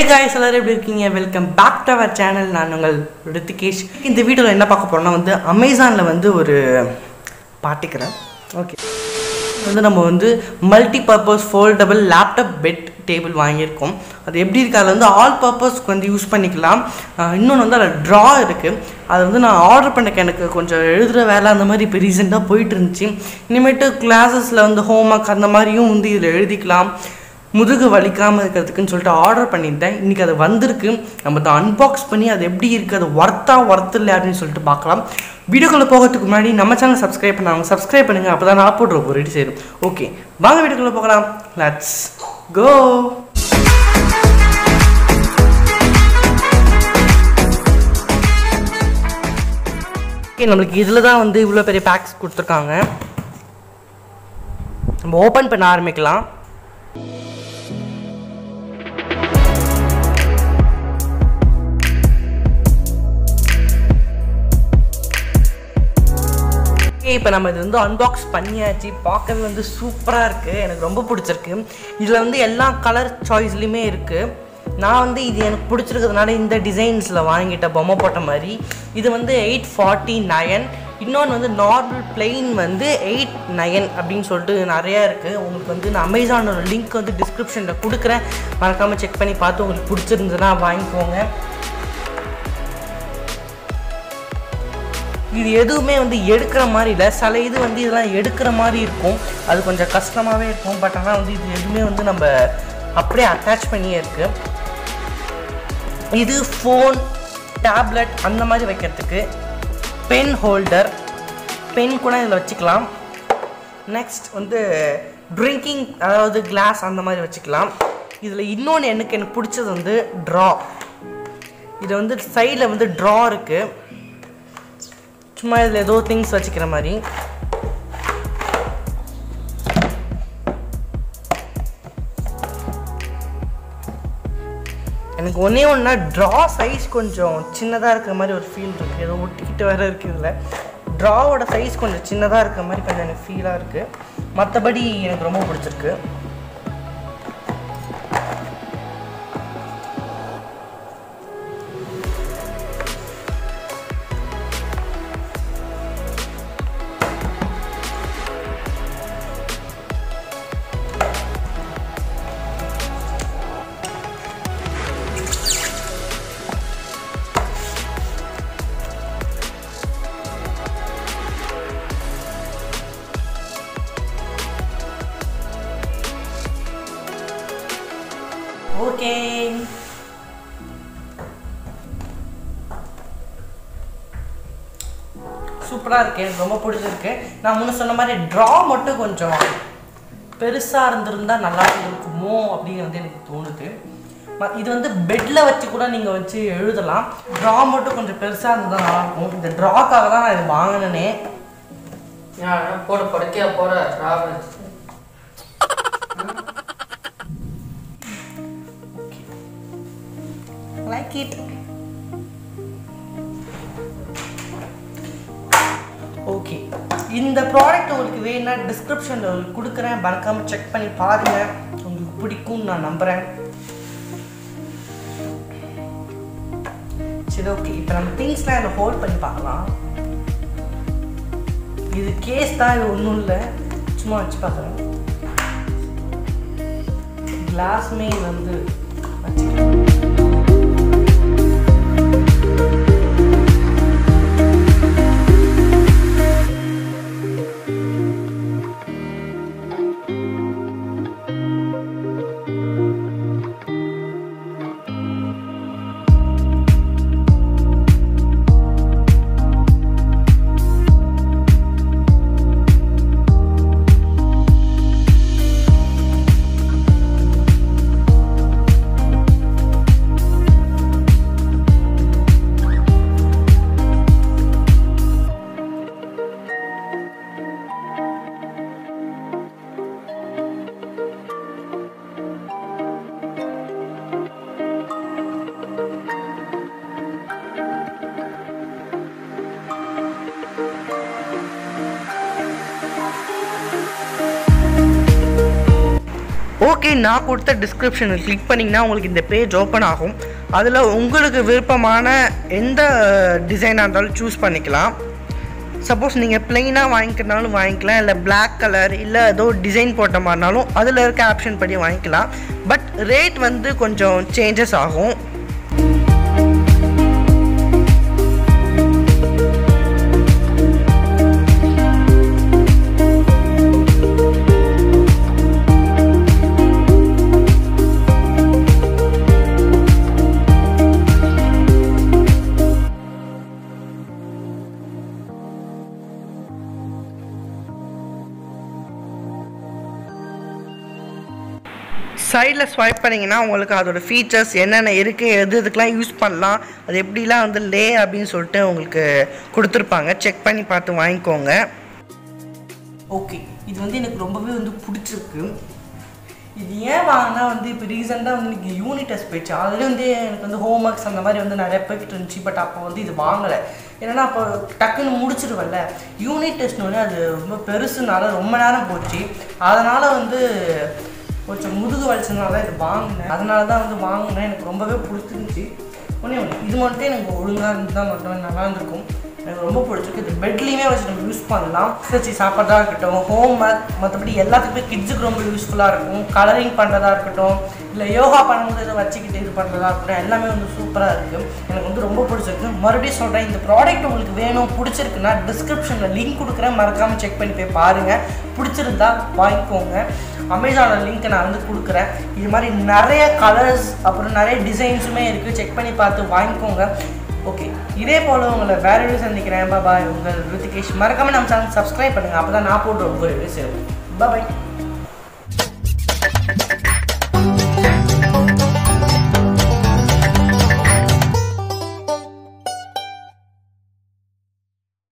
guys எல்லாரும் எப்படி இருக்கீங்க welcome back to our channel நான் உங்கள் ரித்திகேஷ் இந்த வீடியோவில் என்ன பார்க்க போறோம்னா வந்து அமேசானில் வந்து ஒரு பாட்டிக்கிறேன் ஓகே வந்து நம்ம வந்து multi purpose foldable laptop bed table வாங்கியிருக்கோம் அது எப்படி இருக்கு அதில் வந்து ஆல் பர்பஸ்க்கு வந்து யூஸ் பண்ணிக்கலாம் இன்னொன்று வந்து அதில் ட்ரா இருக்குது அது வந்து நான் ஆர்டர் பண்ணக்கு எனக்கு கொஞ்சம் எழுதுகிற வேலை அந்த மாதிரி இப்போ ரீசெண்டாக போயிட்டு இருந்துச்சு இனிமேட்டு கிளாஸஸில் வந்து ஹோம் ஒர்க் அந்த மாதிரியும் வந்து இதில் எழுதிக்கலாம் முதுகு வலிக்காமல் இருக்கிறதுக்குன்னு சொல்லிட்டு ஆர்டர் பண்ணியிருந்தேன் இன்றைக்கி அது வந்திருக்கு நம்ம அதை அன்பாக்ஸ் பண்ணி அது எப்படி இருக்குது அது ஒர்த்தா ஒர்த் இல்லை அப்படின்னு சொல்லிட்டு பார்க்கலாம் வீடியோக்குள்ளே போகிறதுக்கு முன்னாடி நம்ம சேனல் சப்ஸ்கிரைப் பண்ணாங்க சப்ஸ்கிரைப் பண்ணுங்கள் அப்போ தான் நான் போடுற ஒரு ரெடி சேரும் ஓகே வாங்க வீடியோக்குள்ளே போகலாம் லெட்ஸ் கோ ஓகே நம்மளுக்கு இதில் தான் வந்து இவ்வளோ பெரிய பேக்ஸ் கொடுத்துருக்காங்க நம்ம ஓப்பன் பண்ண ஆரம்பிக்கலாம் ஓகே இப்போ நம்ம இது வந்து அன்பாக்ஸ் பண்ணியாச்சு பார்க்கவே வந்து சூப்பராக இருக்குது எனக்கு ரொம்ப பிடிச்சிருக்கு இதில் வந்து எல்லா கலர் சாய்ஸ்லையுமே இருக்குது நான் வந்து இது எனக்கு பிடிச்சிருக்கிறதுனால இந்த டிசைன்ஸில் வாங்கிட்ட பொம்மை போட்ட மாதிரி இது வந்து எயிட் ஃபார்ட்டி நயன் இன்னொன்று வந்து நார்மல் பிளெயின் வந்து எயிட் நயன் அப்படின்னு சொல்லிட்டு நிறையா இருக்குது உங்களுக்கு வந்து நான் அமேசானோட லிங்க் வந்து டிஸ்கிரிப்ஷனில் கொடுக்குறேன் மறக்காமல் செக் பண்ணி பார்த்து உங்களுக்கு பிடிச்சிருந்ததுன்னா வாங்கிக்கோங்க இது எதுவுமே வந்து எடுக்கிற மாதிரி இல்லை சில இது வந்து இதெல்லாம் எடுக்கிற மாதிரி இருக்கும் அது கொஞ்சம் கஷ்டமாகவே இருக்கும் பட் ஆனால் வந்து இது எதுவுமே வந்து நம்ம அப்படியே அட்டாச் பண்ணியே இருக்கு இது ஃபோன் டேப்லெட் அந்த மாதிரி வைக்கிறதுக்கு பென் ஹோல்டர் பென் கூட இதில் வச்சுக்கலாம் நெக்ஸ்ட் வந்து ட்ரிங்கிங் அதாவது கிளாஸ் அந்த மாதிரி வச்சுக்கலாம் இதில் இன்னொன்று எனக்கு எனக்கு பிடிச்சது வந்து ட்ரா இது வந்து சைடில் வந்து ட்ரா இருக்குது சும்மா இதில் ஏதோ திங்ஸ் வச்சுக்கிற மாதிரி எனக்கு ஒன்றே ஒன்றா ட்ரா சைஸ் கொஞ்சம் சின்னதாக இருக்கிற மாதிரி ஒரு ஃபீல் இருக்குது ஏதோ ஒட்டிக்கிட்டு வேற இருக்குது இதில் ட்ராவோட சைஸ் கொஞ்சம் சின்னதாக இருக்கிற மாதிரி கொஞ்சம் எனக்கு ஃபீலாக இருக்குது மற்றபடி எனக்கு ரொம்ப பிடிச்சிருக்கு ஓகே சூப்பராக இருக்கு எனக்கு ரொம்ப பிடிச்சிருக்கு நான் முன்ன சொன்ன மாதிரி ட்ரா மட்டும் கொஞ்சம் பெருசாக இருந்திருந்தா நல்லா இருந்திருக்குமோ அப்படின்னு வந்து எனக்கு தோணுது ம- இது வந்து பெட்டில் வச்சு கூட நீங்கள் வச்சு எழுதலாம் ட்ரா மட்டும் கொஞ்சம் பெருசாக இருந்தால் நல்லாயிருக்கும் இந்த ட்ராக்காக தான் நான் இது வாங்கினேனே ஏன் போட படுக்கையா போற ராவல் லைக் இட் ஓகே இந்த ப்ராடக்ட் உங்களுக்கு வேணும்னா டிஸ்கிரிப்ஷனில் உங்களுக்கு கொடுக்குறேன் மறக்காமல் செக் பண்ணி பாருங்கள் உங்களுக்கு பிடிக்கும்னு நான் நம்புகிறேன் சரி ஓகே இப்போ நம்ம திங்ஸ்லாம் இதை ஹோல்ட் பண்ணி பார்க்கலாம் இது கேஸ் தான் இது ஒன்றும் இல்லை சும்மா வச்சு பார்க்குறேன் கிளாஸ்மே வந்து வச்சுக்கலாம் ஓகே நான் கொடுத்த டிஸ்கிரிப்ஷனில் கிளிக் பண்ணிங்கன்னா உங்களுக்கு இந்த பேஜ் ஓப்பன் ஆகும் அதில் உங்களுக்கு விருப்பமான எந்த டிசைனாக இருந்தாலும் சூஸ் பண்ணிக்கலாம் சப்போஸ் நீங்கள் ப்ளெயினாக வாங்கிக்கிறனாலும் வாங்கிக்கலாம் இல்லை Black கலர் இல்லை ஏதோ டிசைன் போட்ட மாதிரினாலும் அதில் இருக்க ஆப்ஷன் படி வாங்கிக்கலாம் பட் ரேட் வந்து கொஞ்சம் சேஞ்சஸ் ஆகும் சைடில் ஸ்வைப் பண்ணிங்கன்னா உங்களுக்கு அதோட ஃபீச்சர்ஸ் என்னென்ன இருக்குது எது எதுக்கெலாம் யூஸ் பண்ணலாம் அது எப்படிலாம் வந்து லே அப்படின்னு சொல்லிட்டு உங்களுக்கு கொடுத்துருப்பாங்க செக் பண்ணி பார்த்து வாங்கிக்கோங்க ஓகே இது வந்து எனக்கு ரொம்பவே வந்து பிடிச்சிருக்கு இது ஏன் வாங்கினா வந்து இப்போ ரீசெண்டாக வந்து எனக்கு யூனிட் டெஸ்ட் போயிடுச்சு அதுலேயே வந்து எனக்கு வந்து ஹோம் ஒர்க்ஸ் அந்த மாதிரி வந்து நிறைய போய்கிட்டு இருந்துச்சு பட் அப்போ வந்து இது வாங்கலை ஏன்னா அப்போ டக்குன்னு முடிச்சிருவல்ல யூனிட் டெஸ்ட்னு அது ரொம்ப பெருசுனால ரொம்ப நேரம் போச்சு அதனால் வந்து கொஞ்சம் முதுகு வலிச்சதுனால தான் இது வாங்கினேன் அதனால தான் வந்து வாங்கினேன் எனக்கு ரொம்பவே பிடிச்சிருந்துச்சி ஒன்றே ஒன்று இது மட்டும் எனக்கு ஒழுங்காக இருந்தால் மட்டும் நல்லா இருந்திருக்கும் எனக்கு ரொம்ப பிடிச்சிருக்கு இது பெட்லேயுமே வச்சு நம்ம யூஸ் பண்ணலாம் வச்சு சாப்பிட்றதா இருக்கட்டும் ஹோம் ஒர்க் மற்றபடி எல்லாத்துக்குமே கிட்ஸுக்கு ரொம்ப யூஸ்ஃபுல்லாக இருக்கும் கலரிங் பண்ணுறதா இருக்கட்டும் இல்லை யோகா பண்ணும்போது இதை வச்சுக்கிட்டு இது பண்ணுறதா இருக்கட்டும் எல்லாமே வந்து சூப்பராக இருக்குது எனக்கு வந்து ரொம்ப பிடிச்சிருக்கு மறுபடியும் சொல்கிறேன் இந்த ப்ராடக்ட் உங்களுக்கு வேணும் பிடிச்சிருக்குன்னா டிஸ்கிரிப்ஷனில் லிங்க் கொடுக்குறேன் மறக்காமல் செக் பண்ணி போய் பாருங்கள் பிடிச்சிருந்தா வாங்கிக்கோங்க அமேசானோட லிங்க்கை நான் வந்து கொடுக்குறேன் இது மாதிரி நிறைய கலர்ஸ் அப்புறம் நிறைய டிசைன்ஸுமே இருக்குது செக் பண்ணி பார்த்து வாங்கிக்கோங்க ஓகே இதே போல் உங்களை வேற வீடியோ சந்திக்கிறேன் பாய் உங்கள் ருத்திகேஷ் மறக்காமல் நம்ம சேனல் சப்ஸ்கிரைப் பண்ணுங்கள் அப்போ தான் நான் போடுற ஒவ்வொரு வீடியோஸ் இருக்கும் பாய்